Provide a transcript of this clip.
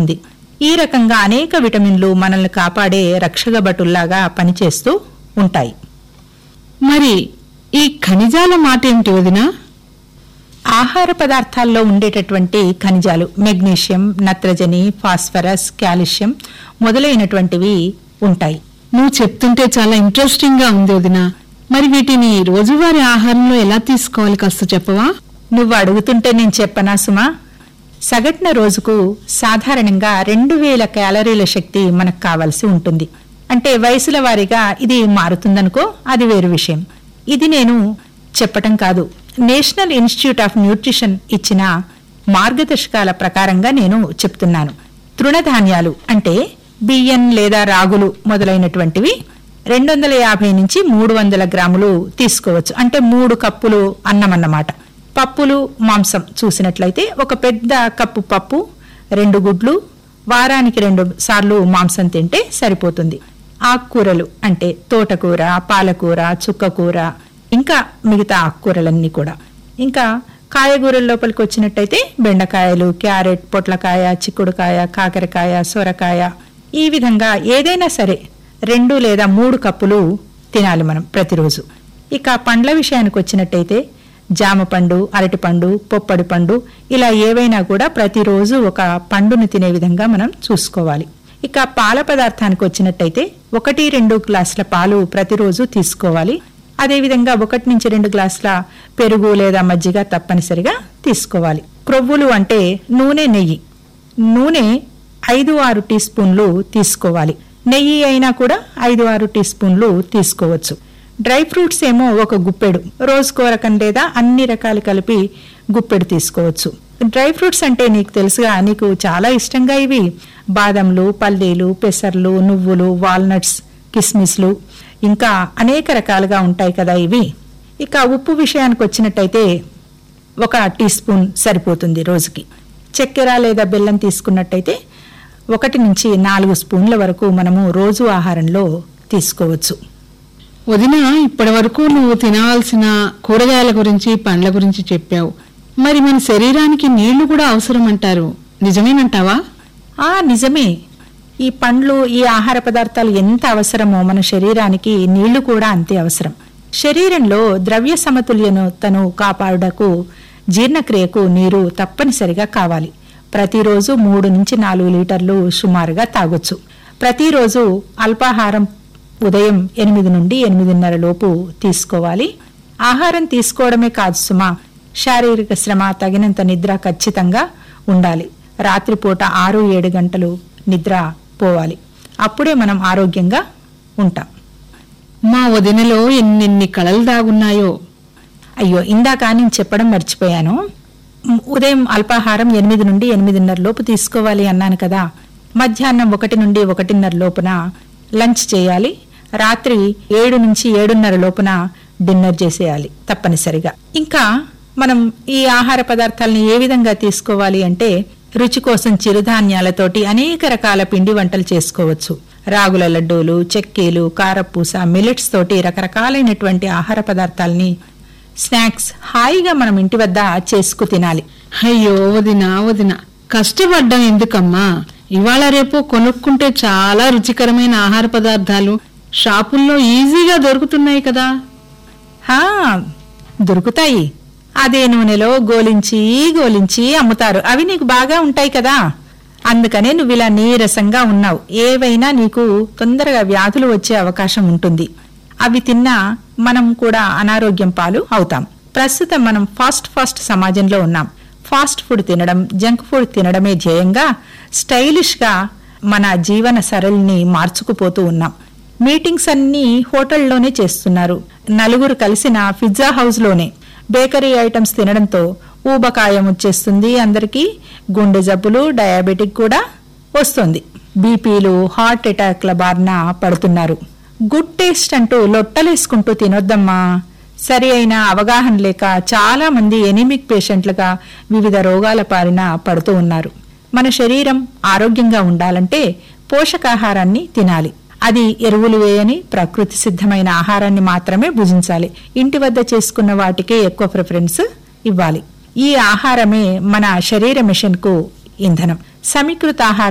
ఉంటుంది ఈ రకంగా అనేక విటమిన్లు మనల్ని కాపాడే రక్షక భటుల్లాగా పనిచేస్తూ ఉంటాయి మరి ఈ ఖనిజాల మాట ఏమిటి వదినా ఆహార పదార్థాల్లో ఉండేటటువంటి ఖనిజాలు మెగ్నీషియం నత్రజని ఫాస్ఫరస్ కాల్షియం మొదలైనటువంటివి ఉంటాయి నువ్వు చెప్తుంటే చాలా ఇంట్రెస్టింగ్ గా ఉంది వదినా మరి వీటిని రోజువారీ ఆహారంలో ఎలా తీసుకోవాలి కాస్త చెప్పవా నువ్వు అడుగుతుంటే నేను చెప్పనా సుమా సగటున రోజుకు సాధారణంగా రెండు వేల క్యాలరీల శక్తి మనకు కావాల్సి ఉంటుంది అంటే వయసుల వారీగా ఇది మారుతుందనుకో అది వేరు విషయం ఇది నేను చెప్పటం కాదు నేషనల్ ఇన్స్టిట్యూట్ ఆఫ్ న్యూట్రిషన్ ఇచ్చిన మార్గదర్శకాల ప్రకారంగా నేను చెప్తున్నాను తృణధాన్యాలు అంటే బియ్యం లేదా రాగులు మొదలైనటువంటివి రెండు వందల యాభై నుంచి మూడు వందల గ్రాములు తీసుకోవచ్చు అంటే మూడు కప్పులు అన్నం అన్నమాట పప్పులు మాంసం చూసినట్లయితే ఒక పెద్ద కప్పు పప్పు రెండు గుడ్లు వారానికి రెండు సార్లు మాంసం తింటే సరిపోతుంది ఆకుకూరలు అంటే తోటకూర పాలకూర చుక్కకూర ఇంకా మిగతా ఆకుకూరలన్నీ కూడా ఇంకా కాయగూరల లోపలికి వచ్చినట్టయితే బెండకాయలు క్యారెట్ పొట్లకాయ చిక్కుడుకాయ కాకరకాయ సొరకాయ ఈ విధంగా ఏదైనా సరే రెండు లేదా మూడు కప్పులు తినాలి మనం ప్రతిరోజు ఇక పండ్ల విషయానికి వచ్చినట్టయితే జామ పండు అరటిపండు పొప్పడి పండు ఇలా ఏవైనా కూడా ప్రతిరోజు ఒక పండును తినే విధంగా మనం చూసుకోవాలి ఇక పాల పదార్థానికి వచ్చినట్టయితే ఒకటి రెండు గ్లాసుల పాలు ప్రతిరోజు తీసుకోవాలి అదేవిధంగా ఒకటి నుంచి రెండు గ్లాసుల పెరుగు లేదా మజ్జిగ తప్పనిసరిగా తీసుకోవాలి క్రొవ్వులు అంటే నూనె నెయ్యి నూనె ఐదు ఆరు టీ స్పూన్లు తీసుకోవాలి నెయ్యి అయినా కూడా ఐదు ఆరు టీ స్పూన్లు తీసుకోవచ్చు డ్రై ఫ్రూట్స్ ఏమో ఒక గుప్పెడు రోజుకో రకం లేదా అన్ని రకాలు కలిపి గుప్పెడు తీసుకోవచ్చు డ్రై ఫ్రూట్స్ అంటే నీకు తెలుసుగా నీకు చాలా ఇష్టంగా ఇవి బాదంలు పల్లీలు పెసర్లు నువ్వులు వాల్నట్స్ కిస్మిస్లు ఇంకా అనేక రకాలుగా ఉంటాయి కదా ఇవి ఇక ఉప్పు విషయానికి వచ్చినట్టయితే ఒక టీ స్పూన్ సరిపోతుంది రోజుకి చక్కెర లేదా బెల్లం తీసుకున్నట్టయితే ఒకటి నుంచి నాలుగు స్పూన్ల వరకు మనము రోజు ఆహారంలో తీసుకోవచ్చు వదిన ఇప్పటి వరకు నువ్వు తినవలసిన కూరగాయల గురించి పండ్ల గురించి చెప్పావు మరి మన శరీరానికి నీళ్లు కూడా అవసరం అంటారు నిజమేనంటావా ఆ నిజమే ఈ పండ్లు ఈ ఆహార పదార్థాలు ఎంత అవసరమో మన శరీరానికి నీళ్లు కూడా అంతే అవసరం శరీరంలో ద్రవ్య సమతుల్యతను కాపాడుటకు జీర్ణక్రియకు నీరు తప్పనిసరిగా కావాలి ప్రతిరోజు మూడు నుంచి నాలుగు లీటర్లు సుమారుగా తాగొచ్చు ప్రతిరోజు అల్పాహారం ఉదయం ఎనిమిది నుండి ఎనిమిదిన్నర లోపు తీసుకోవాలి ఆహారం తీసుకోవడమే కాదు సుమా శారీరక శ్రమ తగినంత నిద్ర ఖచ్చితంగా ఉండాలి రాత్రిపూట ఆరు ఏడు గంటలు నిద్ర పోవాలి అప్పుడే మనం ఆరోగ్యంగా ఉంటాం మా వదినలో ఎన్నెన్ని కళలు దాగున్నాయో అయ్యో ఇందాక నేను చెప్పడం మర్చిపోయాను ఉమ్, ఉదయం అల్పాహారం ఎనిమిది నుండి ఎనిమిదిన్నర లోపు తీసుకోవాలి అన్నాను కదా మధ్యాహ్నం ఒకటి నుండి ఒకటిన్నర లోపున లంచ్ చేయాలి రాత్రి ఏడు నుంచి ఏడున్నర లోపున డిన్నర్ చేసేయాలి తప్పనిసరిగా ఇంకా మనం ఈ ఆహార పదార్థాలని ఏ విధంగా తీసుకోవాలి అంటే రుచి కోసం చిరుధాన్యాలతోటి అనేక రకాల పిండి వంటలు చేసుకోవచ్చు రాగుల లడ్డూలు చెక్కీలు కారపూస మిల్లెట్స్ తోటి రకరకాలైనటువంటి ఆహార పదార్థాలని స్నాక్స్ హాయిగా మనం ఇంటి వద్ద చేసుకు తినాలి అయ్యో వదిన వదిన కష్టపడ్డం ఎందుకమ్మా ఇవాళ రేపు కొనుక్కుంటే చాలా రుచికరమైన ఆహార పదార్థాలు షాపుల్లో ఈజీగా దొరుకుతున్నాయి కదా హా దొరుకుతాయి అదే నూనెలో గోలించి గోలించి అమ్ముతారు అవి నీకు బాగా ఉంటాయి కదా అందుకనే నువ్వు ఇలా నీరసంగా ఉన్నావు ఏవైనా నీకు తొందరగా వ్యాధులు వచ్చే అవకాశం ఉంటుంది అవి తిన్నా మనం కూడా అనారోగ్యం పాలు అవుతాం ప్రస్తుతం మనం ఫాస్ట్ ఫాస్ట్ సమాజంలో ఉన్నాం ఫాస్ట్ ఫుడ్ తినడం జంక్ ఫుడ్ తినడమే ధ్యేయంగా స్టైలిష్ గా మన జీవన సరళిని మార్చుకుపోతూ ఉన్నాం మీటింగ్స్ అన్ని హోటల్లోనే చేస్తున్నారు నలుగురు కలిసిన పిజ్జా హౌస్ లోనే బేకరీ ఐటమ్స్ తినడంతో ఊబకాయం వచ్చేస్తుంది అందరికీ గుండె జబ్బులు డయాబెటిక్ కూడా వస్తుంది బీపీలు హార్ట్ అటాక్ల బారిన పడుతున్నారు గుడ్ టేస్ట్ అంటూ లొట్టలేసుకుంటూ తినొద్దమ్మా సరి అయిన అవగాహన లేక చాలా మంది ఎనిమిక్ పేషెంట్లుగా వివిధ రోగాల పారిన పడుతూ ఉన్నారు మన శరీరం ఆరోగ్యంగా ఉండాలంటే పోషకాహారాన్ని తినాలి అది ఎరువులు వేయని ప్రకృతి సిద్ధమైన ఆహారాన్ని మాత్రమే భుజించాలి ఇంటి వద్ద చేసుకున్న వాటికే ఎక్కువ ప్రిఫరెన్స్ ఇవ్వాలి ఈ ఆహారమే మన శరీర మిషన్ కు ఇంధనం సమీకృత ఆహారం